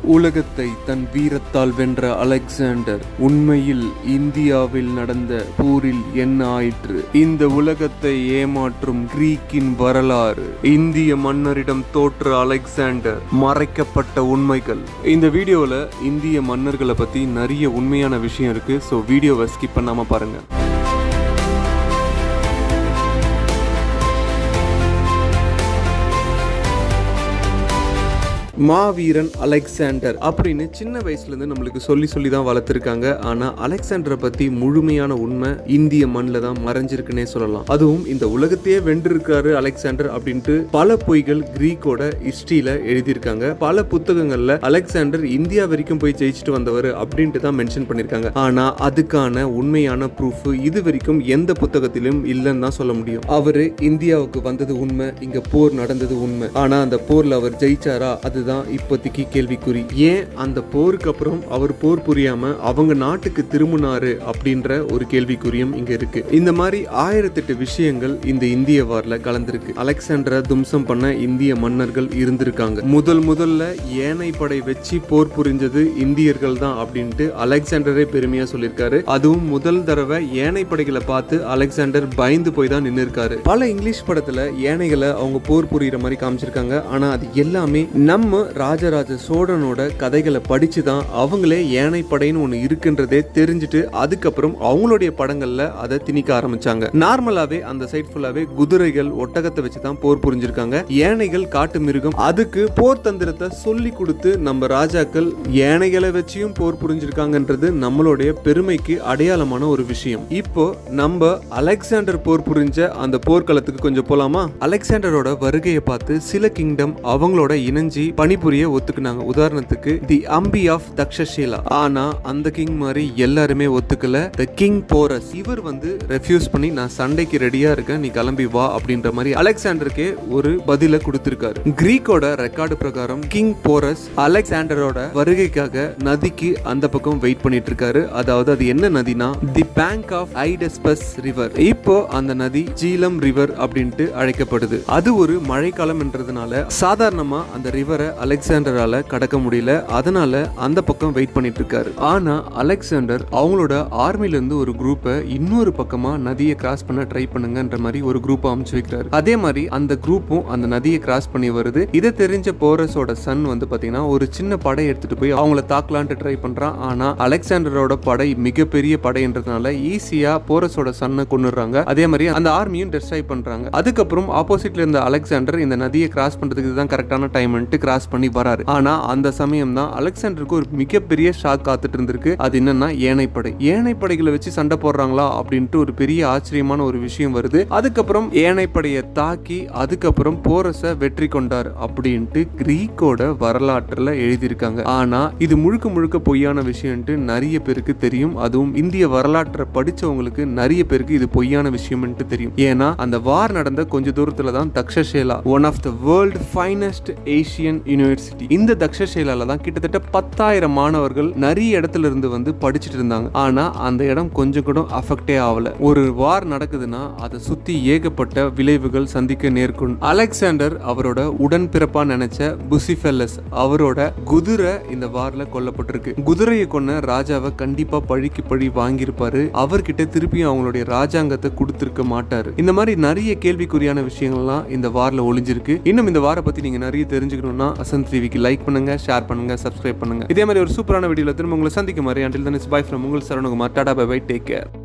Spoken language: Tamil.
உலகத்தை தன் வீரத்தால் வென்ற அலெக்சாண்டர் உண்மையில் இந்தியாவில் நடந்த போரில் என்ன ஆயிற்று இந்த உலகத்தை ஏமாற்றும் கிரீக்கின் வரலாறு இந்திய மன்னரிடம் தோற்ற அலெக்சாண்டர் மறைக்கப்பட்ட உண்மைகள் இந்த வீடியோல இந்திய மன்னர்களை பத்தி நிறைய உண்மையான விஷயம் இருக்கு ஸோ வீடியோவை ஸ்கிப் பண்ணாம பாருங்க மாவீரன் அலெக்சாண்டர் அப்படின்னு சின்ன வயசுல இருந்து நம்மளுக்கு சொல்லி சொல்லி தான் வளர்த்துருக்காங்க ஆனா அலெக்சாண்டரை பத்தி முழுமையான உண்மை இந்திய மண்ணில் தான் மறைஞ்சிருக்குன்னே சொல்லலாம் அதுவும் இந்த உலகத்தையே வென்றிருக்காரு அலெக்சாண்டர் அப்படின்ட்டு பல பொய்கள் கிரீக்கோட ஹிஸ்டரியில எழுதியிருக்காங்க பல புத்தகங்கள்ல அலெக்சாண்டர் இந்தியா வரைக்கும் போய் ஜெயிச்சுட்டு வந்தவர் அப்படின்ட்டு தான் மென்ஷன் பண்ணிருக்காங்க ஆனா அதுக்கான உண்மையான ப்ரூஃப் இது வரைக்கும் எந்த புத்தகத்திலும் இல்லைன்னு தான் சொல்ல முடியும் அவரு இந்தியாவுக்கு வந்தது உண்மை இங்க போர் நடந்தது உண்மை ஆனா அந்த போர்ல அவர் ஜெயிச்சாரா அதுதான் இப்போதைக்கு கேள்விக்குறி ஏன் அந்த போருக்கு அப்புறம் அவர் போர் புரியாம அவங்க நாட்டுக்கு திரும்பினாரு அப்படின்ற ஒரு கேள்விக்குறியும் இங்க இருக்கு இந்த மாதிரி ஆயிரத்தெட்டு விஷயங்கள் இந்த இந்திய வார்ல கலந்திருக்கு அலெக்சாண்டரை தும்சம் பண்ண இந்திய மன்னர்கள் இருந்திருக்காங்க முதல் முதல்ல ஏனை படை வச்சு போர் புரிஞ்சது இந்தியர்கள் தான் அப்படின்ட்டு அலெக்சாண்டரே பெருமையா சொல்லியிருக்காரு அதுவும் முதல் தடவை ஏனை படைகளை பார்த்து அலெக்சாண்டர் பயந்து போய் தான் நின்று இருக்காரு பல இங்கிலீஷ் படத்துல ஏனைகளை அவங்க போர் புரியுற மாதிரி காமிச்சிருக்காங்க ஆனா அது எல்லாமே நம்ம ராஜராஜ சோழனோட கதைகளை படிச்சு தான் அவங்களே ஏனை படைன்னு ஒன்று இருக்குன்றதே தெரிஞ்சுட்டு அதுக்கப்புறம் அவங்களுடைய படங்கள்ல அதை திணிக்க ஆரம்பிச்சாங்க நார்மலாவே அந்த சைட் ஃபுல்லாவே குதிரைகள் ஒட்டகத்தை வச்சு தான் போர் புரிஞ்சிருக்காங்க ஏனைகள் காட்டு மிருகம் அதுக்கு போர் தந்திரத்தை சொல்லி கொடுத்து நம்ம ராஜாக்கள் ஏனைகளை வச்சியும் போர் புரிஞ்சிருக்காங்கன்றது நம்மளுடைய பெருமைக்கு அடையாளமான ஒரு விஷயம் இப்போ நம்ம அலெக்சாண்டர் போர் புரிஞ்ச அந்த போர்க்களத்துக்கு கொஞ்சம் போலாமா அலெக்சாண்டரோட வருகையை பார்த்து சில கிங்டம் அவங்களோட இணைஞ்சி பணிபுரிய ஒத்துக்குனாங்க உதாரணத்துக்கு தி அம்பி ஆஃப் தக்ஷஷீலா ஆனா அந்த கிங் மாதிரி எல்லாருமே ஒத்துக்கல த கிங் போரஸ் இவர் வந்து ரெஃப்யூஸ் பண்ணி நான் சண்டைக்கு ரெடியா இருக்கேன் நீ கிளம்பி வா அப்படின்ற மாதிரி அலெக்சாண்டருக்கே ஒரு பதில கொடுத்திருக்காரு கிரீக்கோட ரெக்கார்டு பிரகாரம் கிங் போரஸ் அலெக்சாண்டரோட வருகைக்காக நதிக்கு அந்த பக்கம் வெயிட் பண்ணிட்டு இருக்காரு அதாவது அது என்ன நதினா the bank of Hydaspes river இப்போ அந்த நதி ஜீலம் ரிவர் அப்படின்ட்டு அழைக்கப்படுது அது ஒரு மழைக்காலம் என்றதுனால சாதாரணமா அந்த ரிவரை அலெக்சாண்டரால கடக்க முடியல அதனால அந்த பக்கம் வெயிட் பண்ணிட்டு இருக்காரு ஆனா அலெக்சாண்டர் அவங்களோட ஆர்மில இருந்து ஒரு குரூப்பை இன்னொரு பக்கமா நதியை கிராஸ் பண்ண ட்ரை பண்ணுங்கன்ற மாதிரி ஒரு குரூப் அமைச்சு வைக்கிறாரு அதே மாதிரி அந்த குரூப்பும் அந்த நதியை கிராஸ் பண்ணி வருது இதை தெரிஞ்ச போரஸோட சன் வந்து பாத்தீங்கன்னா ஒரு சின்ன படை எடுத்துட்டு போய் அவங்கள தாக்கலான்ட்டு ட்ரை பண்றான் ஆனா அலெக்சாண்டரோட படை மிகப்பெரிய படைன்றதுனால ஈஸியா போரஸோட சன்னை கொண்டுறாங்க அதே மாதிரி அந்த ஆர்மியும் டெஸ்ட்ராய் பண்றாங்க அதுக்கப்புறம் ஆப்போசிட்ல இருந்த அலெக்சாண்டர் இந்த நதியை கிராஸ் பண்றதுக்கு இதுதான் கரெக்டான டைம்ன்ட்டு கிராஸ் பண்ணி வராரு ஆனா அந்த சமயம் தான் அலெக்சாண்டருக்கு ஒரு மிகப்பெரிய ஷாக் காத்துட்டு இருந்திருக்கு அது என்னன்னா ஏனைப்படை ஏனைப்படைகளை வச்சு சண்டை போடுறாங்களா அப்படின்ட்டு ஒரு பெரிய ஆச்சரியமான ஒரு விஷயம் வருது அதுக்கப்புறம் ஏனைப்படையை தாக்கி அதுக்கப்புறம் போரஸ வெற்றி கொண்டார் அப்படின்ட்டு கிரீக்கோட வரலாற்றுல எழுதியிருக்காங்க ஆனா இது முழுக்க முழுக்க பொய்யான விஷயம்ட்டு நிறைய பேருக்கு தெரியும் அதுவும் இந்திய வரலாற்றை படிச்சவங்களுக்கு நிறைய பேருக்கு இது பொய்யான விஷயம்ட்டு தெரியும் ஏன்னா அந்த வார் நடந்த கொஞ்ச தூரத்துல தான் Takshashila one of the world finest Asian university இந்த தக்ஷஷேலால தான் கிட்டத்தட்ட பத்தாயிரம் மாணவர்கள் நிறைய இடத்துல இருந்து வந்து படிச்சுட்டு இருந்தாங்க ஆனா அந்த இடம் கொஞ்சம் கூட அஃபெக்டே ஆகல ஒரு வார் நடக்குதுன்னா அதை சுத்தி ஏகப்பட்ட விளைவுகள் சந்திக்க நேர்கொண்டு அலெக்சாண்டர் அவரோட உடன்பிறப்பா நினைச்ச புசிஃபெல்லஸ் அவரோட குதிரை இந்த வார்ல கொல்லப்பட்டிருக்கு குதிரையை கொன்ன ராஜாவை கண்டிப்பா பழிக்கு பழி வாங்கியிருப்பாரு அவர்கிட்ட திருப்பியும் அவங்களுடைய ராஜாங்கத்தை கொடுத்திருக்க மாட்டாரு இந்த மாதிரி நிறைய கேள்விக்குறியான விஷயங்கள்லாம் இந்த வார்ல ஒளிஞ்சிருக்கு இன்னும் இந்த வாரை பத்தி நீங்க நிறைய தெரிஞ்சுக்கணும்னா அசந்த் டிவிக்கு லைக் பண்ணுங்க ஷேர் பண்ணுங்க சப்ஸ்கிரைப் பண்ணுங்க இதே மாதிரி ஒரு சூப்பரான வீடியோல திரும்ப உங்களை சந்திக்கும் மாதிரி until then is bye from உங்கள் Saravanakumar tata bye bye take care